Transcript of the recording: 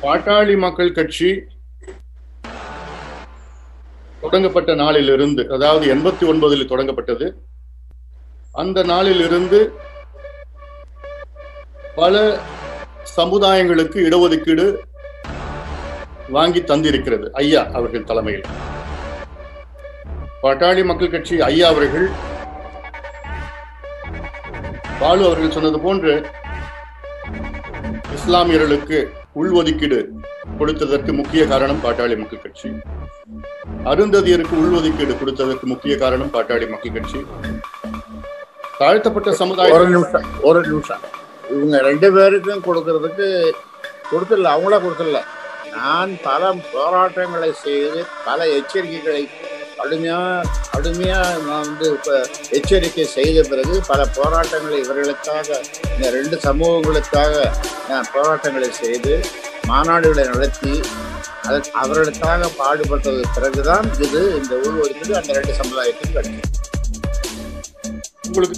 பாட்டாளி மக்கள் கட்சி தொடங்கப்பட்ட நாளிலிருந்து அதாவது எண்பத்தி ஒன்பதில் தொடங்கப்பட்டது அந்த நாளிலிருந்து பல சமுதாயங்களுக்கு இடஒதுக்கீடு வாங்கி தந்திருக்கிறது ஐயா அவர்கள் தலைமையில் பாட்டாளி மக்கள் கட்சி ஐயா அவர்கள் பாலு அவர்கள் சொன்னது போன்று இஸ்லாமியர்களுக்கு உள்ஒதுக்கீடு கொடுத்ததற்கு முக்கிய காரணம் பாட்டாளி மக்கள் கட்சி அருந்ததியருக்கு உள்ஒதுக்கீடு கொடுத்ததற்கு முக்கிய காரணம் பாட்டாளி மக்கள் கட்சி தாழ்த்தப்பட்ட சமுதாய ஒரு நிமிஷம் ஒரு நிமிஷம் இவங்க ரெண்டு பேருக்கும் கொடுக்கறதுக்கு கொடுத்துடல அவங்களா கொடுத்துடல நான் பல போராட்டங்களை செய்து பல எச்சரிக்கைகளை கடுமையா கடுமையா நான் வந்து இப்ப எச்சரிக்கை செய்த பிறகு பல போராட்டங்களை இவர்களுக்காக இந்த ரெண்டு சமூகங்களுக்காக நான் போராட்டங்களை செய்து மாநாடுகளை நடத்தி அதற்கு அவர்களுக்காக பாடுபட்டது பிறகுதான் இது இந்த உள்ஒதுக்கீடு அந்த ரெண்டு சமுதாயத்துக்கும் கிடைக்கும் உங்களுக்கு